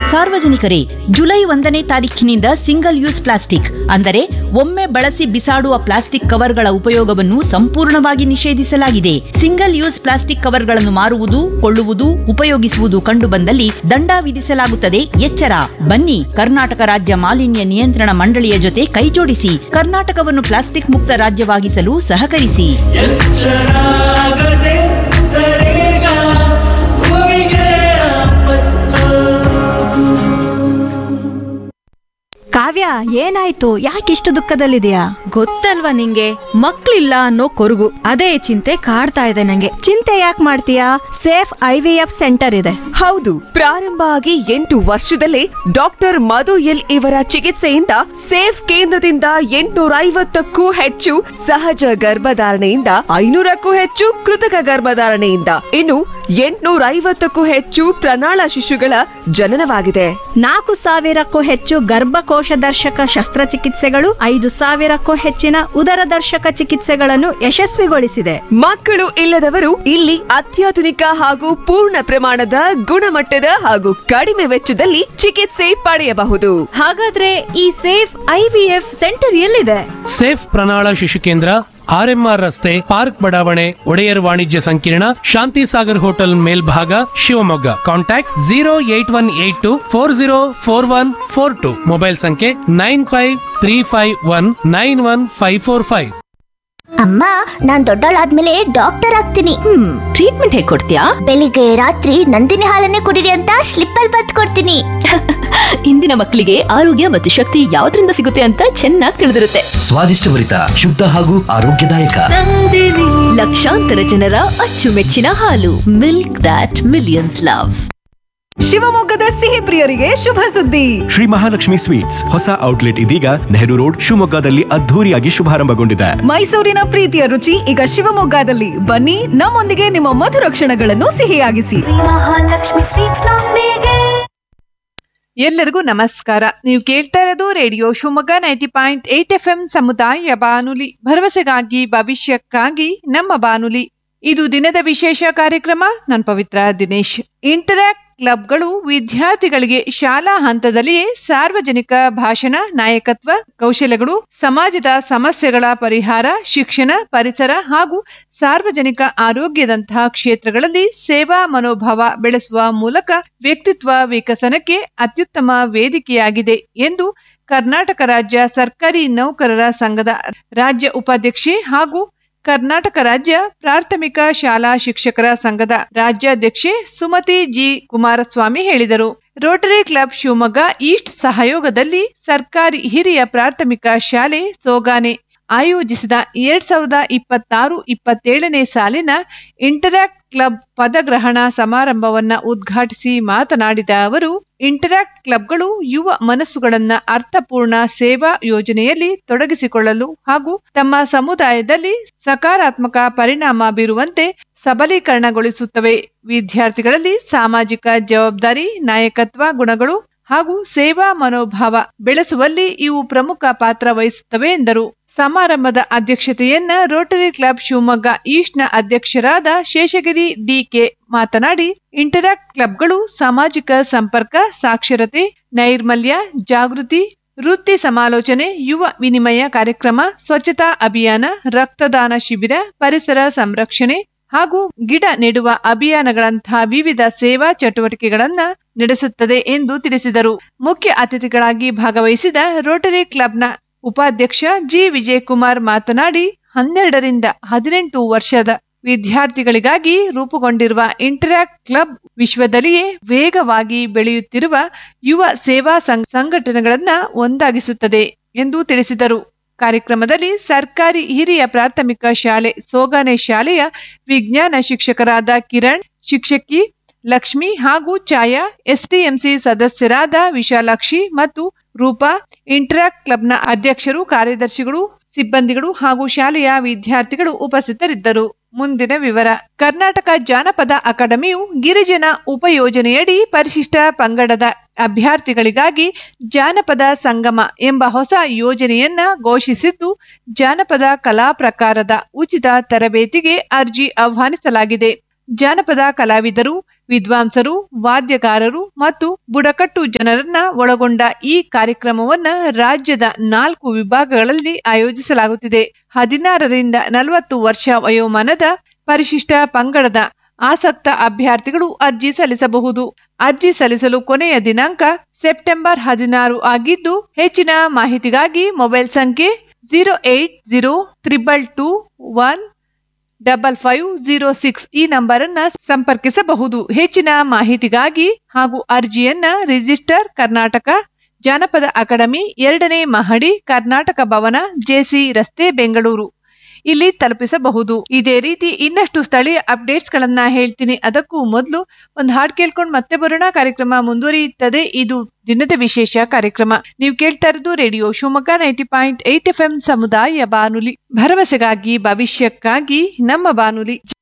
ಸಾರ್ವಜನಿಕರೇ ಜುಲೈ ಒಂದನೇ ತಾರೀಖಿನಿಂದ single use plastic ಅಂದರೆ ಒಮ್ಮೆ ಬಳಸಿ ಬಿಸಾಡುವ ಪ್ಲಾಸ್ಟಿಕ್ ಕವರ್ಗಳ ಉಪಯೋಗವನ್ನು ಸಂಪೂರ್ಣವಾಗಿ ನಿಷೇಧಿಸಲಾಗಿದೆ ಸಿಂಗಲ್ ಯೂಸ್ ಪ್ಲಾಸ್ಟಿಕ್ ಕವರ್ಗಳನ್ನು ಮಾರುವುದು ಕೊಳ್ಳುವುದು ಉಪಯೋಗಿಸುವುದು ಕಂಡುಬಂದಲ್ಲಿ ದಂಡ ವಿಧಿಸಲಾಗುತ್ತದೆ ಎಚ್ಚರ ಬನ್ನಿ ಕರ್ನಾಟಕ ರಾಜ್ಯ ಮಾಲಿನ್ಯ ನಿಯಂತ್ರಣ ಮಂಡಳಿಯ ಜೊತೆ ಕೈಜೋಡಿಸಿ ಕರ್ನಾಟಕವನ್ನು ಪ್ಲಾಸ್ಟಿಕ್ ಮುಕ್ತ ರಾಜ್ಯವಾಗಿಸಲು ಸಹಕರಿಸಿ ಎಚ್ಚರಾಗದೆ ತರೇಗ ಭೂಮಿಗೆ ಆಪತ್ತು ಕಾವ್ಯ ಏನಾಯ್ತು ಯಾಕಿಷ್ಟು ದುಃಖದಲ್ಲಿದೆಯಾ ಗೊತ್ತಲ್ವಾ ನಿಂಗೆ ಮಕ್ಳಿಲ್ಲ ಅನ್ನೋ ಕೊರಗು ಅದೇ ಚಿಂತೆ ಕಾಡ್ತಾ ಇದೆ ನಂಗೆ ಚಿಂತೆ ಯಾಕೆ ಮಾಡ್ತೀಯಾ safe I V F centre ಇದೆ ಹೌದು ಪ್ರಾರಂಭ ಆಗಿ ಎಂಟು ವರ್ಷದಲ್ಲೇ ಡಾಕ್ಟರ್ ಮಧು ಎಲ್ ಇವರ ಚಿಕಿತ್ಸೆಯಿಂದ ಸೇಫ್ ಕೇಂದ್ರದಿಂದ ಎಂಟುನೂರ ಐವತ್ತಕ್ಕೂ ಹೆಚ್ಚು ಸಹಜ ಗರ್ಭಧಾರಣೆಯಿಂದ ಐನೂರಕ್ಕೂ ಹೆಚ್ಚು ಕೃತಕ ಗರ್ಭಧಾರಣೆಯಿಂದ ಇನ್ನು ಎಂಟುನೂರ ಐವತ್ತಕ್ಕೂ ಹೆಚ್ಚು ಪ್ರಣಾಳ ಶಿಶುಗಳ ಜನನವಾಗಿದೆ ನಾಲ್ಕು ಸಾವಿರಕ್ಕೂ ಹೆಚ್ಚು ಗರ್ಭಕೋಶ ದರ್ಶಕ ಶಸ್ತ್ರಚಿಕಿತ್ಸೆಗಳು ಐದು ಸಾವಿರಕ್ಕೂ ಹೆಚ್ಚಿನ ಉದರ ದರ್ಶಕ ಚಿಕಿತ್ಸೆಗಳನ್ನು ಯಶಸ್ವಿಗೊಳಿಸಿದೆ ಮಕ್ಕಳು ಇಲ್ಲದವರು ಇಲ್ಲಿ ಅತ್ಯಾಧುನಿಕ ಹಾಗೂ ಪೂರ್ಣ ಪ್ರಮಾಣದ ಗುಣಮಟ್ಟದ ಹಾಗೂ ಕಡಿಮೆ ವೆಚ್ಚದಲ್ಲಿ ಚಿಕಿತ್ಸೆ ಪಡೆಯಬಹುದು ಹಾಗಾದ್ರೆ ಈ safe I V F centre ಎಲ್ಲಿದೆ ಸೇಫ್ ಪ್ರಣಾಳ ಶಿಶು ಕೇಂದ್ರ ಆರ್ಎಂಆರ್ ರಸ್ತೆ ಪಾರ್ಕ್ ಬಡಾವಣೆ ಒಡೆಯರ್ ವಾಣಿಜ್ಯ ಸಂಕೀರ್ಣ ಶಾಂತಿ ಸಾಗರ್ ಹೋಟೆಲ್ ಮೇಲ್ಭಾಗ Shivamogga contact zero eight one eight two four zero four one four two mobile ಸಂಖ್ಯೆ nine five three five one nine one five four five ಅಮ್ಮ ನಾನ್ ದೊಡ್ಡವಳಾದ್ಮೇಲೆ ಡಾಕ್ಟರ್ ಆಗ್ತೀನಿ ಹ್ಮ್ ಟ್ರೀಟ್ಮೆಂಟ್ ಹೇಗ್ ಕೊಡ್ತೀಯಾ ಬೆಳಿಗ್ಗೆ ರಾತ್ರಿ ನಂದಿನಿ ಹಾಲನ್ನೇ ಕುಡಿರಿ ಅಂತ ಸ್ಲಿಪ್ ಅಲ್ಲಿ ಬತ್ ಕೊಡ್ತೀನಿ ಇಂದಿನ ಮಕ್ಕಳಿಗೆ ಆರೋಗ್ಯ ಮತ್ತು ಶಕ್ತಿ ಯಾವ್ದ್ರಿಂದ ಸಿಗುತ್ತೆ ಅಂತ ಚೆನ್ನಾಗಿ ತಿಳಿದಿರುತ್ತೆ ಸ್ವಾದಿಷ್ಟಭರಿತ ಶುದ್ಧ ಹಾಗೂ ಆರೋಗ್ಯದಾಯಕ ಲಕ್ಷಾಂತರ ಜನರ ಅಚ್ಚುಮೆಚ್ಚಿನ ಹಾಲು ಮಿಲ್ಕ್ ದಾಟ್ ಮಿಲಿಯನ್ಸ್ ಲವ್ ಶಿವಮೊಗ್ಗದ ಸಿಹಿ ಪ್ರಿಯರಿಗೆ ಶುಭ ಸುದ್ದಿ ಶ್ರೀ ಮಹಾಲಕ್ಷ್ಮಿ ಸ್ವೀಟ್ಸ್ ಹೊಸ ಔಟ್ಲೆಟ್ ಇದೀಗ ನೆಹರು ರೋಡ್ ಶಿವಮೊಗ್ಗದಲ್ಲಿ ಅದ್ಧೂರಿಯಾಗಿ ಶುಭಾರಂಭಗೊಂಡಿದೆ ಮೈಸೂರಿನ ಪ್ರೀತಿಯ ರುಚಿ ಈಗ ಶಿವಮೊಗ್ಗದಲ್ಲಿ ಬನ್ನಿ ನಮ್ಮೊಂದಿಗೆ ನಿಮ್ಮ ಮಧುರ ಕ್ಷಣಗಳನ್ನು ಸಿಹಿಯಾಗಿಸಿ ಎಲ್ಲರಿಗೂ ನಮಸ್ಕಾರ ನೀವು ಕೇಳ್ತಾ ಇರೋದು radio Shivamogga ninety point eight F M ಸಮುದಾಯ ಬಾನುಲಿ ಭರವಸೆಗಾಗಿ ಭವಿಷ್ಯಕ್ಕಾಗಿ ನಮ್ಮ ಬಾನುಲಿ ಇದು ದಿನದ ವಿಶೇಷ ಕಾರ್ಯಕ್ರಮ ನಾನು ಪವಿತ್ರ ದಿನೇಶ್ ಇಂಟರಾಕ್ಟ್ ಕ್ಲಬ್ಗಳು ವಿದ್ಯಾರ್ಥಿಗಳಿಗೆ ಶಾಲಾ ಹಂತದಲ್ಲಿಯೇ ಸಾರ್ವಜನಿಕ ಭಾಷಣ ನಾಯಕತ್ವ ಕೌಶಲ್ಯಗಳು ಸಮಾಜದ ಸಮಸ್ಯೆಗಳ ಪರಿಹಾರ ಶಿಕ್ಷಣ ಪರಿಸರ ಹಾಗೂ ಸಾರ್ವಜನಿಕ ಆರೋಗ್ಯದಂತಹ ಕ್ಷೇತ್ರಗಳಲ್ಲಿ ಸೇವಾ ಮನೋಭಾವ ಬೆಳೆಸುವ ಮೂಲಕ ವ್ಯಕ್ತಿತ್ವ ವಿಕಸನಕ್ಕೆ ಅತ್ಯುತ್ತಮ ವೇದಿಕೆಯಾಗಿದೆ ಎಂದು ಕರ್ನಾಟಕ ರಾಜ್ಯ ಸರ್ಕಾರಿ ನೌಕರರ ಸಂಘದ ರಾಜ್ಯ ಉಪಾಧ್ಯಕ್ಷೆ ಹಾಗೂ ಕರ್ನಾಟಕ ರಾಜ್ಯ ಪ್ರಾಥಮಿಕ ಶಾಲಾ ಶಿಕ್ಷಕರ ಸಂಘದ ರಾಜ್ಯಾಧ್ಯಕ್ಷೆ ಸುಮತಿ ಜಿ ಕುಮಾರಸ್ವಾಮಿ ಹೇಳಿದರು ರೋಟರಿ ಕ್ಲಬ್ ಶಿವಮೊಗ್ಗ ಈಸ್ಟ್ ಸಹಯೋಗದಲ್ಲಿ ಸರ್ಕಾರಿ ಹಿರಿಯ ಪ್ರಾಥಮಿಕ ಶಾಲೆ ಸೋಗಾನೆ ಆಯೋಜಿಸಿದ ಎರಡ್ ಸಾವಿರದ ಇಪ್ಪತ್ತಾರು ಇಪ್ಪತ್ತೇಳನೇ ಸಾಲಿನ ಇಂಟರಾಕ್ಟ್ ಕ್ಲಬ್ ಪದಗ್ರಹಣ ಸಮಾರಂಭವನ್ನ ಉದ್ಘಾಟಿಸಿ ಮಾತನಾಡಿದ ಅವರು ಇಂಟರಾಕ್ಟ್ ಕ್ಲಬ್ಗಳು ಯುವ ಮನಸ್ಸುಗಳನ್ನ ಅರ್ಥಪೂರ್ಣ ಸೇವಾ ಯೋಜನೆಯಲ್ಲಿ ತೊಡಗಿಸಿಕೊಳ್ಳಲು ಹಾಗೂ ತಮ್ಮ ಸಮುದಾಯದಲ್ಲಿ ಸಕಾರಾತ್ಮಕ ಪರಿಣಾಮ ಬೀರುವಂತೆ ಸಬಲೀಕರಣಗೊಳಿಸುತ್ತವೆ ವಿದ್ಯಾರ್ಥಿಗಳಲ್ಲಿ ಸಾಮಾಜಿಕ ಜವಾಬ್ದಾರಿ ನಾಯಕತ್ವ ಗುಣಗಳು ಹಾಗೂ ಸೇವಾ ಮನೋಭಾವ ಬೆಳೆಸುವಲ್ಲಿ ಇವು ಪ್ರಮುಖ ಪಾತ್ರ ವಹಿಸುತ್ತವೆ ಎಂದರು ಸಮಾರಂಭದ ಅಧ್ಯಕ್ಷತೆಯನ್ನ ರೋಟರಿ ಕ್ಲಬ್ ಶಿವಮೊಗ್ಗ ಈಸ್ಟ್ನ ಅಧ್ಯಕ್ಷರಾದ ಶೇಷಗಿರಿ ಡಿಕೆ ಮಾತನಾಡಿ ಇಂಟರಾಕ್ಟ್ ಕ್ಲಬ್ಗಳು ಸಾಮಾಜಿಕ ಸಂಪರ್ಕ ಸಾಕ್ಷರತೆ ನೈರ್ಮಲ್ಯ ಜಾಗೃತಿ ವೃತ್ತಿ ಸಮಾಲೋಚನೆ ಯುವ ವಿನಿಮಯ ಕಾರ್ಯಕ್ರಮ ಸ್ವಚ್ಛತಾ ಅಭಿಯಾನ ರಕ್ತದಾನ ಶಿಬಿರ ಪರಿಸರ ಸಂರಕ್ಷಣೆ ಹಾಗೂ ಗಿಡ ನೆಡುವ ಅಭಿಯಾನಗಳಂತಹ ವಿವಿಧ ಸೇವಾ ಚಟುವಟಿಕೆಗಳನ್ನ ನಡೆಸುತ್ತದೆ ಎಂದು ತಿಳಿಸಿದರು ಮುಖ್ಯ ಅತಿಥಿಗಳಾಗಿ ಭಾಗವಹಿಸಿದ ರೋಟರಿ ಕ್ಲಬ್ನ ಉಪಾಧ್ಯಕ್ಷ ಜಿ ವಿಜಯಕುಮಾರ್ ಮಾತನಾಡಿ ಹನ್ನೆರಡರಿಂದ ಹದಿನೆಂಟು ವರ್ಷದ ವಿದ್ಯಾರ್ಥಿಗಳಿಗಾಗಿ ರೂಪುಗೊಂಡಿರುವ ಇಂಟರಾಕ್ಟ್ ಕ್ಲಬ್ ವಿಶ್ವದಲ್ಲಿಯೇ ವೇಗವಾಗಿ ಬೆಳೆಯುತ್ತಿರುವ ಯುವ ಸೇವಾ ಸಂಘಟನೆಗಳನ್ನ ಒಂದಾಗಿಸುತ್ತದೆ ಎಂದು ತಿಳಿಸಿದರು ಕಾರ್ಯಕ್ರಮದಲ್ಲಿ ಸರ್ಕಾರಿ ಹಿರಿಯ ಪ್ರಾಥಮಿಕ ಶಾಲೆ ಸೋಗಾನೆ ಶಾಲೆಯ ವಿಜ್ಞಾನ ಶಿಕ್ಷಕರಾದ ಕಿರಣ್ ಶಿಕ್ಷಕಿ ಲಕ್ಷ್ಮಿ ಹಾಗೂ ಛಾಯಾ ಎಸ್ಟಿಎಂಸಿ ಸದಸ್ಯರಾದ ವಿಶಾಲಾಕ್ಷಿ ಮತ್ತು ರೂಪಾ ಇಂಟರಾಕ್ಟ್ ಕ್ಲಬ್ನ ಅಧ್ಯಕ್ಷರು ಕಾರ್ಯದರ್ಶಿಗಳು ಸಿಬ್ಬಂದಿಗಳು ಹಾಗೂ ಶಾಲೆಯ ವಿದ್ಯಾರ್ಥಿಗಳು ಉಪಸ್ಥಿತರಿದ್ದರು ಮುಂದಿನ ವಿವರ ಕರ್ನಾಟಕ ಜಾನಪದ ಅಕಾಡೆಮಿಯು ಗಿರಿಜನ ಉಪಯೋಜನೆಯಡಿ ಪರಿಶಿಷ್ಟ ಪಂಗಡದ ಅಭ್ಯರ್ಥಿಗಳಿಗಾಗಿ ಜಾನಪದ ಸಂಗಮ ಎಂಬ ಹೊಸ ಯೋಜನೆಯನ್ನ ಘೋಷಿಸಿದ್ದು ಜಾನಪದ ಕಲಾ ಪ್ರಕಾರದ ಉಚಿತ ತರಬೇತಿಗೆ ಅರ್ಜಿ ಆಹ್ವಾನಿಸಲಾಗಿದೆ ಜಾನಪದ ಕಲಾವಿದರು ವಿದ್ವಾಂಸರು ವಾದ್ಯಗಾರರು ಮತ್ತು ಬುಡಕಟ್ಟು ಜನರನ್ನ ಒಳಗೊಂಡ ಈ ಕಾರ್ಯಕ್ರಮವನ್ನ ರಾಜ್ಯದ ನಾಲ್ಕು ವಿಭಾಗಗಳಲ್ಲಿ ಆಯೋಜಿಸಲಾಗುತ್ತಿದೆ ಹದಿನಾರರಿಂದ ನಲವತ್ತು ವರ್ಷ ವಯೋಮಾನದ ಪರಿಶಿಷ್ಟ ಪಂಗಡದ ಆಸಕ್ತ ಅಭ್ಯರ್ಥಿಗಳು ಅರ್ಜಿ ಸಲ್ಲಿಸಬಹುದು ಅರ್ಜಿ ಸಲ್ಲಿಸಲು ಕೊನೆಯ ದಿನಾಂಕ ಸೆಪ್ಟೆಂಬರ್ ಹದಿನಾರು ಆಗಿದ್ದು ಹೆಚ್ಚಿನ ಮಾಹಿತಿಗಾಗಿ ಮೊಬೈಲ್ ಸಂಖ್ಯೆ zero eight zero triple two one double five zero six ಈ ನಂಬರ್ ಅನ್ನ ಸಂಪರ್ಕಿಸಬಹುದು ಹೆಚ್ಚಿನ ಮಾಹಿತಿಗಾಗಿ ಹಾಗೂ ಅರ್ಜಿಯನ್ನ ರಿಜಿಸ್ಟರ್ ಕರ್ನಾಟಕ ಜಾನಪದ ಅಕಾಡೆಮಿ ಎರಡನೇ ಮಹಡಿ ಕರ್ನಾಟಕ ಭವನ ಜೆಸಿ ರಸ್ತೆ ಬೆಂಗಳೂರು ಇಲ್ಲಿ ತಲುಪಿಸಬಹುದು ಇದೇ ರೀತಿ ಇನ್ನಷ್ಟು ಸ್ಥಳೀಯ ಅಪ್ಡೇಟ್ಸ್ ಗಳನ್ನ ಹೇಳ್ತೀನಿ ಅದಕ್ಕೂ ಮೊದಲು ಒಂದು ಹಾಡ್ ಕೇಳ್ಕೊಂಡು ಮತ್ತೆ ಬರೋಣ ಕಾರ್ಯಕ್ರಮ ಮುಂದುವರಿಯುತ್ತದೆ ಇದು ದಿನದ ವಿಶೇಷ ಕಾರ್ಯಕ್ರಮ ನೀವು ಕೇಳ್ತಾ ಇರೋದು radio Shivamogga ninety point eight F M ಸಮುದಾಯ ಬಾನುಲಿ ಭರವಸೆಗಾಗಿ ಭವಿಷ್ಯಕ್ಕಾಗಿ ನಮ್ಮ ಬಾನುಲಿ